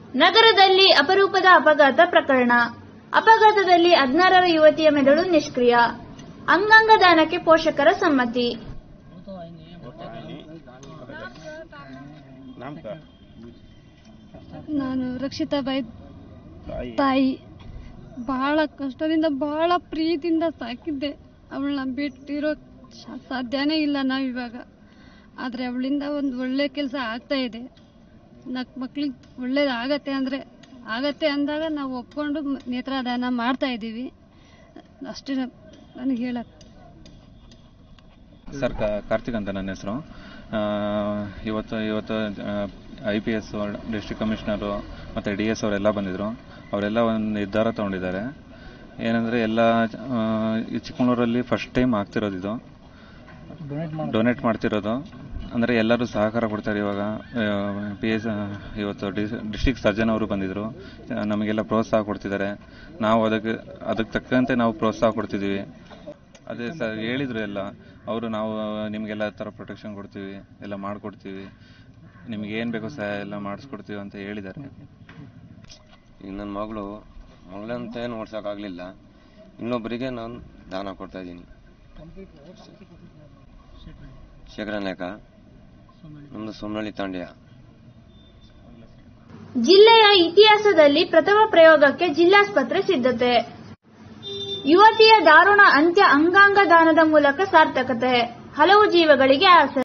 ನಗರದಲ್ಲಿ ಅಪರೂಪದ ಅಪಘಾತ ಪ್ರಕರಣ ಅಪಘಾತದಲ್ಲಿ ಹದಿನಾರರ ಯುವತಿಯ ಮೆದುಳು ನಿಷ್ಕ್ರಿಯ ಅಂಗಾಂಗ ದಾನಕ್ಕೆ ಪೋಷಕರ ಸಮ್ಮತಿ नाम का ನಾನು ರಕ್ಷಿತಾ ಬಾಯಿ ತಾಯಿ ಬಹಳ ಕಷ್ಟದಿಂದ ಬಹಳ ಪ್ರೀತಿಯಿಂದ ಸಾಕಿದ್ದೆ ಅವಳನ್ನ ಬಿಟ್ಟಿರೋ ಶ- ಸಾಧ್ಯನೇ ಇಲ್ಲ ನಾವಿವಾಗ ಆದರೆ ಅವಳಿಂದ ಒಂದು ಒಳ್ಳೆ ಕೆಲಸ ಆಗ್ತಾ ಇದೆ ನಾಲ್ಕು ಮಕ್ಳಿಗೆ ಒಳ್ಳೇದು ಆಗತ್ತೆ ಅಂದರೆ ಆಗತ್ತೆ ಅಂದಾಗ ನಾವು ಒಪ್ಕೊಂಡು ಮ- ನೇತ್ರದಾನ ಮಾಡ್ತಾ ಇದ್ದೀವಿ ಅಷ್ಟೇ ನನಗೆ ಹೇಳಕ್ಕೆ ಸರ್ ಕಾ- ಕಾರ್ತಿಕ್ ಅಂತ ನನ್ನ ಹೆಸರು ಇವತ್ತು ಇವತ್ತು I P S district commissioner ಮತ್ತು ಡಿ ಎಸ್ ಅವರೆಲ್ಲ ಬಂದಿದ್ದರು ಅವರೆಲ್ಲ ಒಂದು ನಿರ್ಧಾರ ತೊಗೊಂಡಿದ್ದಾರೆ ಏನಂದರೆ ಎಲ್ಲ ಆ, ಈ ಚಿಕ್ಕಮಗಳೂರಲ್ಲಿ ಫಸ್ಟ್ ಟೈಮ್ ಆಗ್ತಿರೋದು ಇದು ಡೊನೇಟ್ ಮಾಡ್ತಿರೋದು ಅಂದರೆ ಎಲ್ಲರೂ ಸಹಕಾರ ಕೊಡ್ತಾರೆ ಇವಾಗ ಪಿ ಎಸ್ ಇವತ್ತು ಡಿಸ್ಟ್ರಿಕ್ಟ್ ಸರ್ಜನ್ ಅವರು ಬಂದಿದ್ದರು ನಮಗೆಲ್ಲ ಪ್ರೋತ್ಸಾಹ ಕೊಡ್ತಿದ್ದಾರೆ ನಾವು ಅದಕ್ಕೆ ಅದಕ್ಕೆ ತಕ್ಕಂತೆ ನಾವು ಪ್ರೋತ್ಸಾಹ ಕೊಡ್ತಿದ್ದೀವಿ ಅದೇ ಸರ್ ಹೇಳಿದ್ರು ಎಲ್ಲ ಅವರು ನಾವು ನಿಮಗೆಲ್ಲ ಥರ ಪ್ರೊಟೆಕ್ಷನ್ ಕೊಡ್ತೀವಿ ಎಲ್ಲ ಮಾಡಿಕೊಡ್ತೀವಿ ನಿಮ್ಗೆ ಏನು ಬೇಕೋ ಸಹ ಎಲ್ಲ ಮಾಡಿಸ್ಕೊಡ್ತೀವಿ ಅಂತ ಹೇಳಿದ್ದಾರೆ ಈಗ ನನ್ನ ಮಗಳು ಮಗಳಂತ ಏನು ಓಡ್ಸೋಕ್ಕಾಗಲಿಲ್ಲ ಇನ್ನೊಬ್ಬರಿಗೆ ನಾನು ದಾನ ಕೊಡ್ತಾ ಇದ್ದೀನಿ ಶೇಖರ ನಾಯಕ ನಮ್ಮದು ಸೋಮನಹಳ್ಳಿ ತಾಂಡ್ಯ ಜಿಲ್ಲೆಯ ಇತಿಹಾಸದಲ್ಲಿ ಪ್ರಥಮ ಪ್ರಯೋಗಕ್ಕೆ ಜಿಲ್ಲಾಸ್ಪತ್ರೆ ಸಿದ್ಧತೆ ಯುವತಿಯ ದಾರುಣ ಅಂತ್ಯ ಅಂಗಾಂಗ ದಾನದ ಮೂಲಕ ಸಾರ್ಥಕತೆ ಹಲವು ಜೀವಗಳಿಗೆ ಆಸರೆ